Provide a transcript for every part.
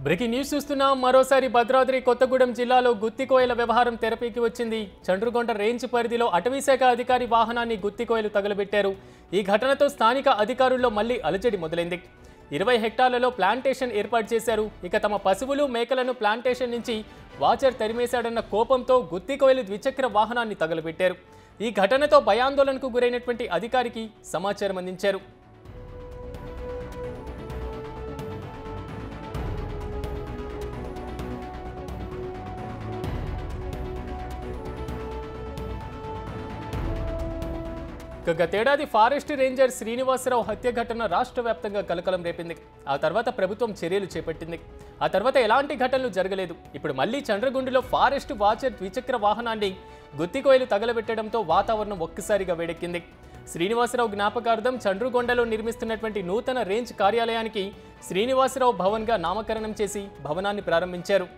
breaking news చూస్తున్నాం మరోసారి భద్రాద్రి కొత్తగూడెం జిల్లాలో గుత్తికోయల వ్యవహారం తెరపైకి వచ్చింది చండ్రుగొండ రేంజ్ పరిధిలో అటవీశాఖ అధికారి వాహనాన్ని గుత్తికోయలు తగలబెట్టారు ఈ ఘటనతో స్థానిక అధికారుల్లో మళ్లీ అలజడి మొదలైంది ఇరవై హెక్టార్లలో ప్లాంటేషన్ ఏర్పాటు చేశారు ఇక తమ పశువులు మేకలను ప్లాంటేషన్ నుంచి వాచర్ తరిమేశాడన్న కోపంతో గుత్తికోయలు ద్విచక్ర వాహనాన్ని తగలబెట్టారు ఈ ఘటనతో భయాందోళనకు గురైనటువంటి అధికారికి సమాచారం అందించారు ఇక గతేడాది ఫారెస్ట్ రేంజర్ శ్రీనివాసరావు హత్య ఘటన రాష్ట్ర వ్యాప్తంగా కలకలం రేపింది ఆ తర్వాత ప్రభుత్వం చర్యలు చేపట్టింది ఆ తర్వాత ఎలాంటి ఘటనలు జరగలేదు ఇప్పుడు మళ్లీ చంద్రగుండులో ఫారెస్ట్ వాచర్ ద్విచక్ర వాహనాన్ని గుత్తికోయలు తగలబెట్టడంతో వాతావరణం ఒక్కసారిగా వేడెక్కింది శ్రీనివాసరావు జ్ఞాపకార్థం చండ్రుగొండలో నిర్మిస్తున్నటువంటి నూతన రేంజ్ కార్యాలయానికి శ్రీనివాసరావు భవన్గా నామకరణం చేసి భవనాన్ని ప్రారంభించారు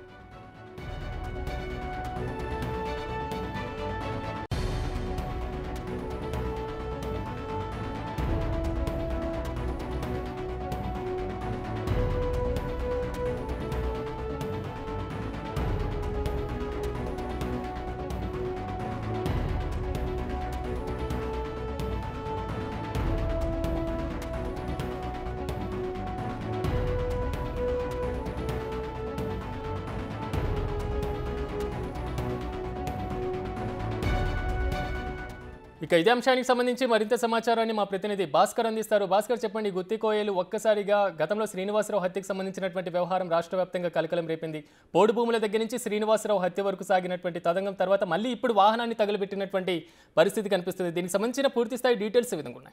ఇక ఇదే అంశానికి సంబంధించి మరింత సమాచారాన్ని మా ప్రతినిధి భాస్కర్ అందిస్తారు భాస్కర్ చెప్పండి గుత్తికోయలు ఒక్కసారిగా గతంలో శ్రీనివాసరావు హత్యకు సంబంధించినటువంటి వ్యవహారం రాష్ట్ర వ్యాప్తంగా కలకలం రేపింది పోడు భూముల దగ్గర నుంచి శ్రీనివాసరావు హత్య వరకు సాగినటువంటి తదంగం తర్వాత మళ్ళీ ఇప్పుడు వాహనాన్ని తగలబెట్టినటువంటి పరిస్థితి కనిపిస్తుంది దీనికి సంబంధించిన పూర్తి స్థాయి డీటెయిల్స్ ఈ విధంగా ఉన్నాయి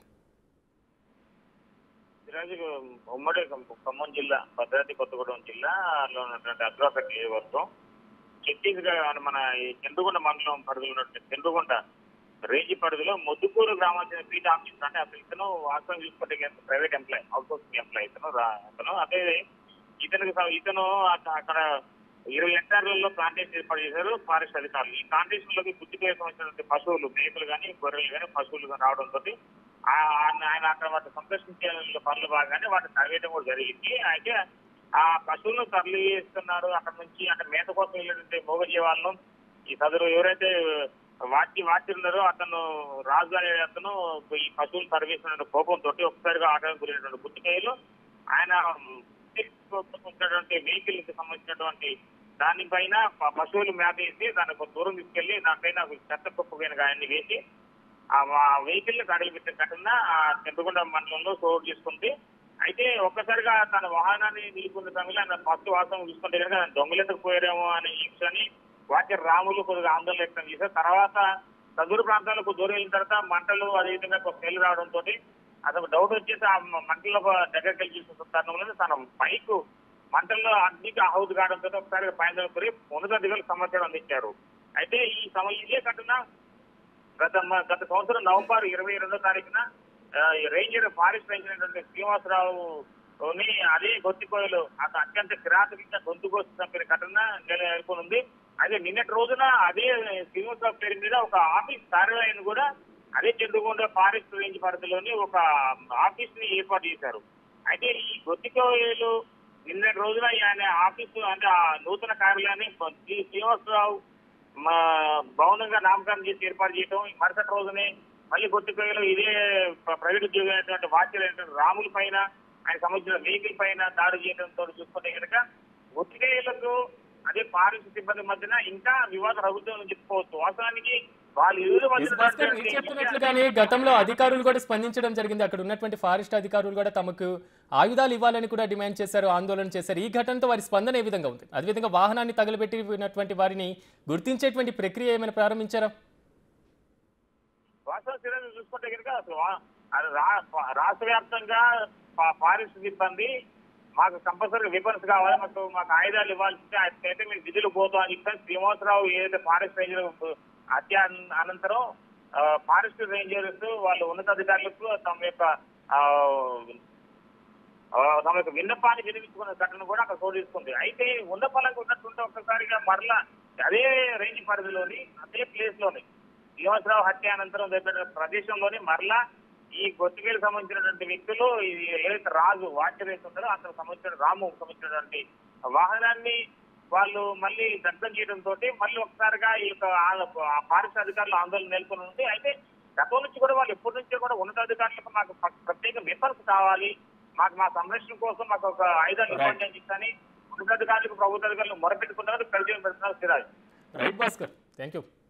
ఈరోజు ఉమ్మడి ఖమ్మం జిల్లా భద్రాద్రి కొత్తగూడెం జిల్లాలో ఉన్నటువంటి అగ్రాపేట నియోజకవర్గం ఛత్తీస్గఢ్ మన ఈ చంద్రగుండ మండలం పరిధిలో ఉన్నటువంటి చంద్రగుండ రేంజ్ పరిధిలో మొద్దుకూరు గ్రామానికి చెందిన పీఠ ఆఫీస్ అంటే అసలు ఇతను వాస్తవం చూసుకుంటే private employee outsourcing employee ఇతను రా- ఇతను అదే ఇతనికి స- ఇతను అక్క- అక్కడ ఇరవై హెక్టార్లలో ప్లాంటేషన్ ఏర్పాటు చేశారు ఫారెస్ట్ అధికారులు ఈ ప్లాంటేషన్ లోకి గుర్తుపేసి సంబంధించినటువంటి పశువులు మేకలు కానీ గొర్రెలు కానీ పశువులు కానీ రావడంతో ఆయన అక్కడ వాటిని సంరక్షించే పనులు భాగంగానే వాటిని తరవేయడం కూడా జరిగింది అయితే ఆ పశువులను తరలి చేస్తున్నారు అక్కడ నుంచి అంటే మేత కోసం వెళ్ళినటువంటి మూగ జీవాలను ఈ సదరు ఎవరైతే వాచి వాచి ఉన్నారో అతను రాజు అనే అతను ఈ పశువులు తరవేస్తున్న కోపంతో ఒకసారిగా ఆటం గురైనటువంటి గుర్తికాయలు ఆయన ఉన్నటువంటి వెహికల్ కి సంబంధించినటువంటి దానిపైన ప- పశువులు మేత వేసి దాన్ని కొంత దూరం తీసుకెళ్లి దానిపైన చెత్త కుప్ప పైన ఆయన్ని వేసి ఆ వెహికల్ ని పెట్టిన ఘటన ఆ చెంపకొండ మండలంలో చోటు చేసుకుంది అయితే ఒక్కసారిగా తన వాహనాన్ని నిలుపుకున్న సమయంలో ఆయన ఫస్ట్ వాసం చూసుకుంటే కనుక ఆయన దొంగలు ఎందుకు పోయారేమో అనే ఈక్షని వాటి రాములు కొద్దిగా ఆందోళన వ్యక్తం చేశారు తర్వాత చదురు ప్రాంతాలకు దూరం వెళ్ళిన తర్వాత మంటలు అదేవిధంగా ఒక సెల్ రావడంతో అతను డౌట్ వచ్చేసి ఆ మంటల దగ్గరికి వెళ్ళి చూసిన తరుణంలో తన బైక్ మంటల్లో అగ్నికి ఆహుతి కావడంతో ఒకసారి పైన కోరి ఉన్నతాధికారులకు సమాచారం అందించారు అయితే ఈ సమయం ఇదే ఘటన గత మ- గత సంవత్సరం నవంబర్ ఇరవై రెండో తారీఖున ఆ, ఈ రేంజర్ ఫారెస్ట్ రేంజర్ అయినటువంటి శ్రీనివాసరావుని అదే గొంతుకోయలు అతను అత్యంత కిరాతకంగా గొంతు కోసి చంపిన ఘటన నెలకొని ఉంది అదే నిన్నటి రోజున అదే శ్రీనివాసరావు పేరు మీద ఒక ఆఫీస్ కార్యాలయాన్ని కూడా అదే చంద్రగొండ ఫారెస్ట్ రేంజ్ పరిధిలోని ఒక ఆఫీస్ ని ఏర్పాటు చేశారు అయితే ఈ గొత్తికోయలు నిన్నటి రోజున ఆయన ఆఫీసు అంటే ఆ నూతన కార్యాలయాన్ని శ్రీ శ్రీనివాసరావు మా భవనంగా నామకరణం చేసి ఏర్పాటు చేయడం ఈ మరుసటి రోజునే మళ్ళీ గొట్టిపోయలో ఇదే ప్ర- ప్రైవేట్ ఉద్యోగం అయినటువంటి వాచ్యులు అయినటువంటి రాముల పైన ఆయన సంబంధించిన వెహికల్ పైన దాడి చేయడంతో చూసుకుంటే కనుక గుర్తికేయులకు అదే పారిశుద్ధ్య సిబ్బంది మధ్యన ఇంకా వివాద రగుతుందని చెప్పుకోవచ్చు వాస్తవానికి వాళ్ళు ఇరువురు ఎస్ భాస్కర్ మీరు చెప్తున్నట్లుగానే గతంలో అధికారులు కూడా స్పందించడం జరిగింది అక్కడ ఉన్నటువంటి ఫారెస్ట్ అధికారులు కూడా తమకు ఆయుధాలు ఇవ్వాలని కూడా డిమాండ్ చేశారు ఆందోళన చేశారు ఈ ఘటనతో వారి స్పందన ఏ విధంగా ఉంది అదేవిధంగా వాహనాన్ని తగలబెట్టినటువంటి వారిని గుర్తించేటువంటి ప్రక్రియ ఏమైనా ప్రారంభించారా వాస్తవ చర్యలు చూసుకుంటే కనుక అసలు వా- అది రా- రాష్ట్ర వ్యాప్తంగా ఫా- ఫారెస్ట్ సిబ్బంది మాకు కంపల్సరీ వెపన్స్ కావాలి మాకు మాకు ఆయుధాలు ఇవ్వాల్సిందే అయితే మేము విధులు పోతాం అని చెప్పి శ్రీనివాసరావు ఏదైతే ఫారెస్ట్ రేంజర్ హత్య అన్- అనంతరం ఆ, ఫారెస్ట్ రేంజర్స్ వాళ్ళు ఉన్నతాధికారులకు తమ యొక్క ఆ, ఆ, తమ యొక్క విన్నపాన్ని వినిపించుకున్న ఘటన కూడా అక్కడ చోటు తీసుకుంది అయితే ఉన్నపాలకు ఉన్నట్టుంటే ఒక్కసారిగా మరలా అదే రేంజ్ పరిధిలోని అదే ప్లేస్ లోని శ్రీనివాసరావు హత్య అనంతరం జరిగిన ప్రదేశంలోని మరలా ఈ గొత్తికేలకు సంబంధించినటువంటి వ్యక్తులు ఇది ఏదైతే రాజు వాచ్యం వేస్తుంటారో అతనికి సంబంధించిన రాము సంబంధించినటువంటి వాహనాన్ని వాళ్ళు మళ్ళీ దగ్ధం చేయడం తోటి మళ్ళీ ఒకసారిగా ఈ యొక్క ఆ- ఆ ఫారెస్ట్ అధికారులు ఆందోళన నెలకొని ఉంది అయితే గతం నుంచి కూడా వాళ్ళు ఎప్పటి నుంచో కూడా ఉన్నతాధికారులకు మాకు ప్ర- ప్రత్యేక వెపన్స్ కావాలి మాకు మా సంరక్షణ కోసం మాకు ఒక ఆయుధాలు ఇవ్వండి అని చెప్పని ఉన్నతాధికారులకు ప్రభుత్వ అధికారులు మొరపెట్టుకున్నారు ప్రజలు పెడుతున్నారు Siraj right Bhaskar thank you